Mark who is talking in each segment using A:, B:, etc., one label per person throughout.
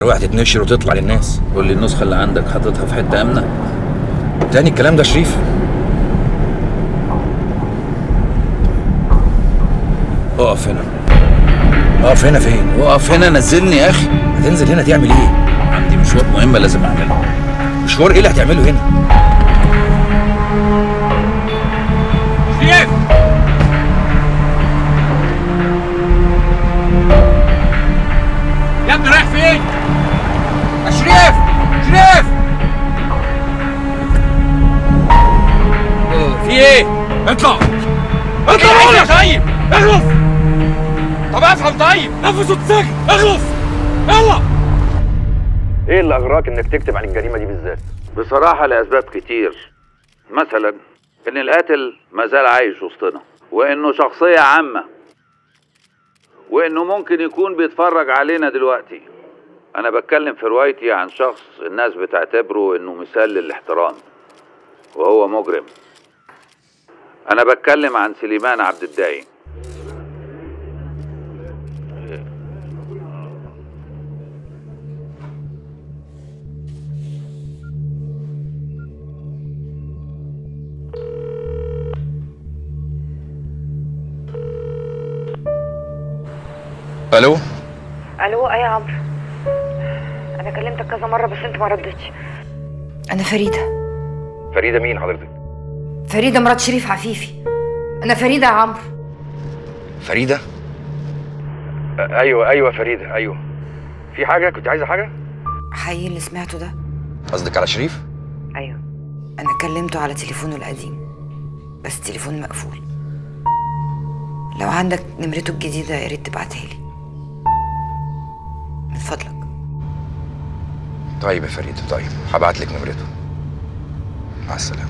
A: روح تتنشر وتطلع للناس
B: قول لي النسخه اللي عندك حاططها في حته امنه
A: تاني الكلام ده شريف اقف هنا اقف هنا فين
B: وقف هنا نزلني يا اخي
A: هتنزل هنا تعمل ايه
B: عندي مشوار مهم لازم اعمله
A: مشوار ايه اللي هتعمله هنا
C: شريف يا ابني رايح فين؟ يا شريف شريف في ايه؟ اطلع اطلع بقول لك طيب اخلص طب افهم طيب نفسه اتسجن اخلص يلا
D: ايه اللي اغراك انك تكتب عن الجريمه دي بالذات
B: بصراحه لاسباب كتير مثلا ان القاتل ما زال عايش وسطنا وانه شخصيه عامه وانه ممكن يكون بيتفرج علينا دلوقتي انا بتكلم في روايتي عن شخص الناس بتعتبره انه مثال للاحترام وهو مجرم انا بتكلم عن سليمان عبد الدايم
A: الو
E: الو ايه يا عمرو انا كلمتك كذا مره بس انت ما ردتش انا فريده
D: فريده مين حضرتك
E: فريده مرات شريف عفيفي انا فريده يا عمرو
A: فريده
D: آه، ايوه ايوه فريده ايوه في حاجه كنت عايزه حاجه
E: حقيقي اللي سمعته ده
A: قصدك على شريف
E: ايوه انا كلمته على تليفونه القديم بس تليفون مقفول لو عندك نمرته الجديده يا ريت تبعتها لي من فضلك
A: طيب يا فريده طيب هبعت لك نمرته مع السلامه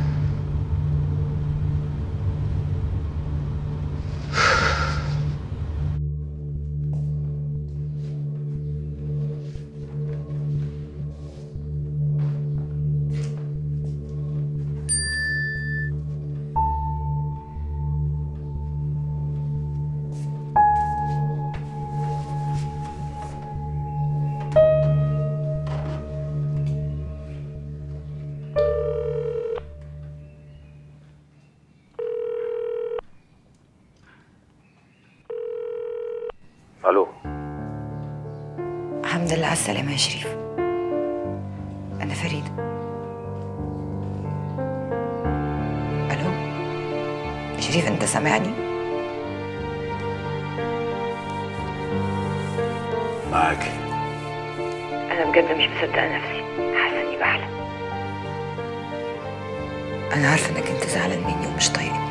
B: الو
E: الحمد لله على السلامه يا شريف انا فريده الو شريف انت سامعني
B: معاكي
E: انا بجد مش مصدقه نفسي حاسه اني بحلم انا عارفه انك انت زعلان مني ومش طايقني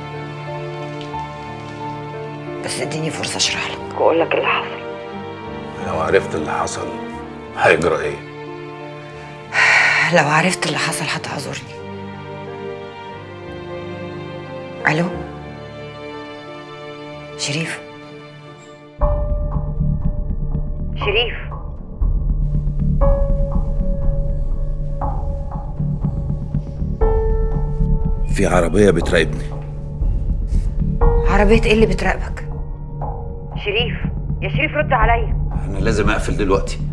E: بس اديني فرصه اشرح لك واقول لك اللي حصل
B: لو عرفت اللي حصل هيجرى ايه
E: لو عرفت اللي حصل هتعذرني الو شريف شريف
B: في عربيه بتراقبني
E: عربيه ايه اللي بتراقبك شريف يا شريف رد عليا
B: انا لازم اقفل دلوقتي